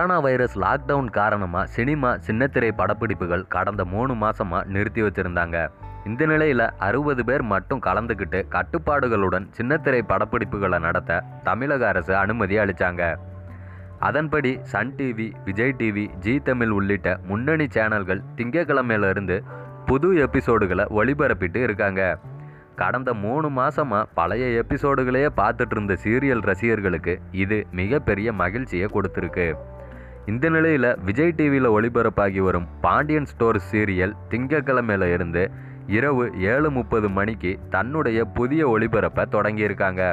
corona virus lockdown காரணமாக cinema சின்னத்திரை படப்பிடிப்புகள் கடந்த மூணு மாசமாக நிறுத்தி வச்சிருந்தாங்க இந்த நிலையில் அறுபது பேர் மட்டும் கலந்துக்கிட்டு கட்டுப்பாடுகளுடன் சின்னத்திரை படப்பிடிப்புகளை நடத்த தமிழக அரசு அனுமதி அளித்தாங்க அதன்படி சன் டிவி விஜய் டிவி ஜி தமிழ் உள்ளிட்ட முன்னணி சேனல்கள் திங்கக்கிழமையில இருந்து புது எபிசோடுகளை ஒளிபரப்பிட்டு இருக்காங்க கடந்த மூணு மாசமா பழைய எபிசோடுகளையே பார்த்துட்டு இருந்த சீரியல் ரசிகர்களுக்கு இது மிகப்பெரிய மகிழ்ச்சியை கொடுத்துருக்கு இந்த நிலையில் விஜய் டிவியில் ஒளிபரப்பாகி வரும் பாண்டியன் ஸ்டோர் சீரியல் திங்கக்கிழமையில இருந்து இரவு ஏழு முப்பது மணிக்கு தன்னுடைய புதிய ஒளிபரப்பை தொடங்கியிருக்காங்க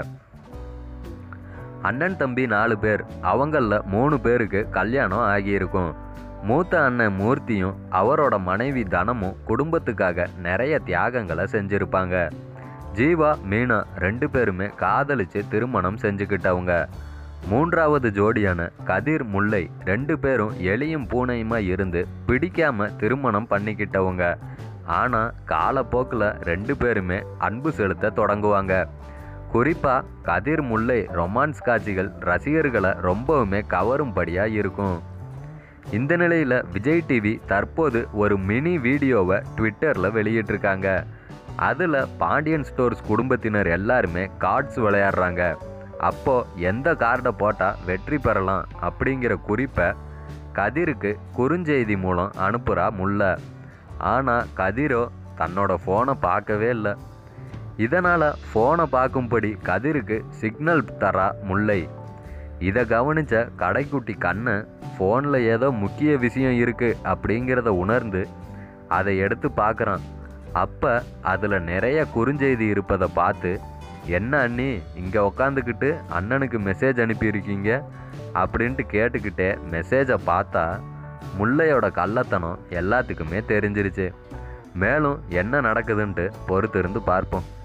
அண்ணன் தம்பி நாலு பேர் அவங்களில் மூணு பேருக்கு கல்யாணம் ஆகியிருக்கும் மூத்த அண்ணன் மூர்த்தியும் அவரோட மனைவி தனமும் குடும்பத்துக்காக நிறைய தியாகங்களை செஞ்சிருப்பாங்க ஜீவா மீனா ரெண்டு பேருமே காதலிச்சு திருமணம் செஞ்சுக்கிட்டவங்க மூன்றாவது ஜோடியான கதிர் முல்லை ரெண்டு பேரும் எலியும் பூனையுமா இருந்து பிடிக்காம திருமணம் பண்ணிக்கிட்டவங்க ஆனால் காலப்போக்கில் ரெண்டு பேருமே அன்பு செலுத்த தொடங்குவாங்க குறிப்பாக கதிர் முல்லை ரொமான்ஸ் காட்சிகள் ரசிகர்களை ரொம்பவுமே கவரும்படியாக இருக்கும் இந்த நிலையில் விஜய் டிவி தற்போது ஒரு மினி வீடியோவை ட்விட்டரில் வெளியிட்டிருக்காங்க அதில் பாண்டியன் ஸ்டோர்ஸ் குடும்பத்தினர் எல்லாருமே கார்ட்ஸ் விளையாடுறாங்க அப்போ எந்த கார்டை போட்டால் வெற்றி பெறலாம் அப்படிங்கிற குறிப்பை கதிருக்கு குறுஞ்செய்தி மூலம் அனுப்புகிறா முல்லை ஆனால் கதிரோ தன்னோட ஃபோனை பார்க்கவே இல்லை இதனால் ஃபோனை பார்க்கும்படி கதிருக்கு சிக்னல் தரா முல்லை இதை கவனித்த கடைக்குட்டி கண்ணு ஃபோனில் ஏதோ முக்கிய விஷயம் இருக்குது அப்படிங்கிறத உணர்ந்து அதை எடுத்து பார்க்குறான் அப்போ அதில் நிறைய குறுஞ்செய்தி இருப்பதை பார்த்து என்ன அண்ணி இங்கே உக்காந்துக்கிட்டு அண்ணனுக்கு மெசேஜ் அனுப்பியிருக்கீங்க அப்படின்ட்டு கேட்டுக்கிட்டே மெசேஜை பார்த்தா முல்லையோட கள்ளத்தனம் எல்லாத்துக்குமே தெரிஞ்சிருச்சு மேலும் என்ன நடக்குதுன்ட்டு பொறுத்திருந்து பார்ப்போம்